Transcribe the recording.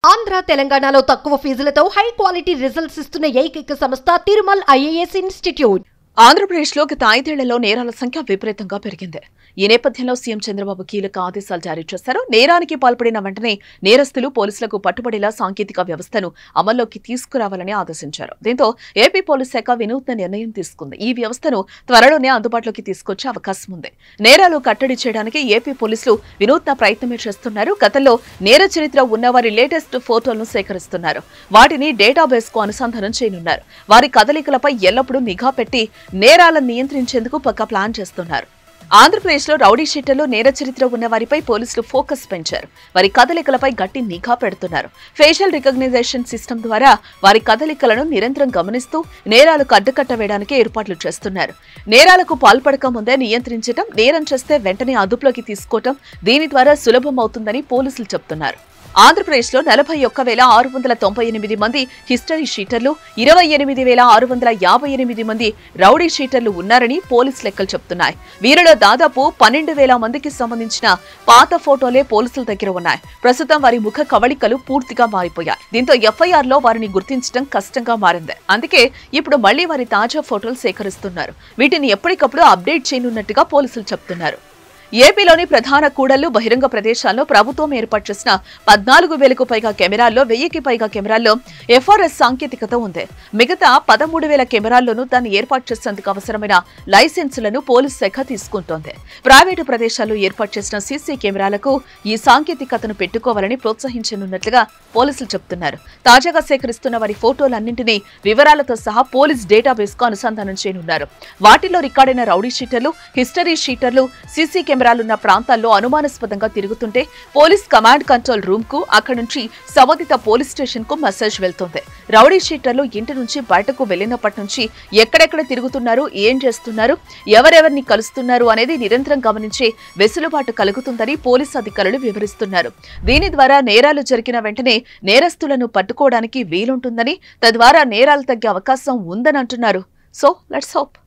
ఆంధ్ర తెలంగాణలో తక్కువ ఫీజులతో high quality results ఇస్తున్న ఏకైక సంస్థ తిరుమల్ ఐఏఎస్ ఇన్స్టిట్యూట్ ఆంధ్రప్రదేశ్లో గత ఐదేళ్లలో నేరాల సంఖ్య విపరీతంగా పెరిగింది ఈ నేపథ్యంలో సీఎం చంద్రబాబు కీలక ఆదేశాలు జారీ చేశారు నేరానికి పాల్పడిన వెంటనే నేరస్తులు పోలీసులకు పట్టుబడేలా సాంకేతిక వ్యవస్థను అమల్లోకి తీసుకురావాలని ఆదేశించారు దీంతో ఏపీ పోలీస్ శాఖ వినూత్న నిర్ణయం తీసుకుంది ఈ వ్యవస్థను త్వరలోనే అందుబాటులోకి తీసుకొచ్చే అవకాశం ఉంది నేరాలు కట్టడి చేయడానికి ఏపీ పోలీసులు వినూత్న ప్రయత్నమే చేస్తున్నారు గతంలో నేర చరిత్ర ఉన్నవారి లేటెస్ట్ ఫోటోలను సేకరిస్తున్నారు వాటిని డేటాబేస్ కు అనుసంధానం చేయనున్నారు వారి కదలికలపై ఎల్లప్పుడూ నిఘా పెట్టి నేరాలను నియంత్రించేందుకు పక్క ప్లాన్ చేస్తున్నారు ఆంధ్రప్రదేశ్లో రౌడీ షీటర్లు నేర చరిత్ర ఉన్న వారిపై పోలీసులు ఫోకస్ పెంచారు వారి కదలికలపై గట్టి నిఘా పెడుతున్నారు ఫేషియల్ రికగ్నైజేషన్ సిస్టమ్ ద్వారా వారి కదలికలను నిరంతరం గమనిస్తూ నేరాలకు అడ్డుకట్ట వేయడానికి ఏర్పాట్లు చేస్తున్నారు నేరాలకు పాల్పడక ముందే నియంత్రించడం నేరం చేస్తే వెంటనే అదుపులోకి తీసుకోవటం దీని ద్వారా సులభం అవుతుందని పోలీసులు చెబుతున్నారు ఆంధ్రప్రదేశ్లో నలభై ఒక్క వేల ఆరు వందల తొంభై ఎనిమిది మంది హిస్టరీ షీటర్లు ఇరవై ఎనిమిది వేల ఆరు వందల యాభై ఎనిమిది మంది రౌడీ షీటర్లు ఉన్నారని పోలీసు లెక్కలు చెబుతున్నాయి వీరిలో దాదాపు పన్నెండు వేల మందికి సంబంధించిన పాత ఫోటోలే పోలీసుల దగ్గర ఉన్నాయి ప్రస్తుతం వారి ముఖ కవళికలు పూర్తిగా మారిపోయాయి దీంతో ఎఫ్ఐఆర్ లో వారిని గుర్తించడం కష్టంగా మారింది అందుకే ఇప్పుడు మళ్లీ వారి తాజా ఫోటోలు సేకరిస్తున్నారు వీటిని ఎప్పటికప్పుడు అప్డేట్ చేయనున్నట్టుగా పోలీసులు చెబుతున్నారు ఏపీలోని ప్రధాన కూడళ్లు బహిరంగ ప్రదేశాల్లో ప్రభుత్వం ఏర్పాటు చేసిన పద్నాలుగు వేలకు పైగా కెమెరాల్లో వెయ్యికి పైగా కెమెరాల్లో ఎఫ్ఆర్ఎస్ సాంకేతికత ఉంది మిగతా పదమూడు వేల కెమెరాల్లోనూ దాన్ని ఏర్పాటు చేసేందుకు అవసరమైన లైసెన్సులను పోలీస్ శాఖ తీసుకుంటోంది ప్రైవేటు ప్రదేశాల్లో ఏర్పాటు చేసిన సీసీ కెమెరాలకు ఈ సాంకేతికతను పెట్టుకోవాలని ప్రోత్సహించనున్నట్లుగా పోలీసులు చెబుతున్నారు తాజాగా సేకరిస్తున్న వారి ఫోటోలన్నింటినీ వివరాలతో సహా పోలీస్ డేటాబేస్ కు అనుసంధానం చేయనున్నారు వాటిలో రికార్డైన రౌడీ షీటర్లు హిస్టరీ షీటర్లు సీసీ కెమెరాలున్న ప్రాంతాల్లో అనుమానాస్పదంగా తిరుగుతుంటే పోలీస్ కమాండ్ కంట్రోల్ రూమ్ కు అక్కడి నుంచి సంబంధిత పోలీస్ స్టేషన్ కు మెసేజ్ వెళ్తుంది రౌడీ షీటర్లు ఇంటి నుంచి బయటకు వెళ్లినప్పటి నుంచి ఎక్కడెక్కడ తిరుగుతున్నారు ఏం చేస్తున్నారు ఎవరెవరిని కలుస్తున్నారు అనేది నిరంతరం గమనించే వెసులుబాటు కలుగుతుందని పోలీస్ అధికారులు వివరిస్తున్నారు దీని ద్వారా నేరాలు జరిగిన వెంటనే నేరస్తులను పట్టుకోవడానికి వీలుంటుందని తద్వారా నేరాలు తగ్గే అవకాశం ఉందని అంటున్నారు సో లెట్స్ హోప్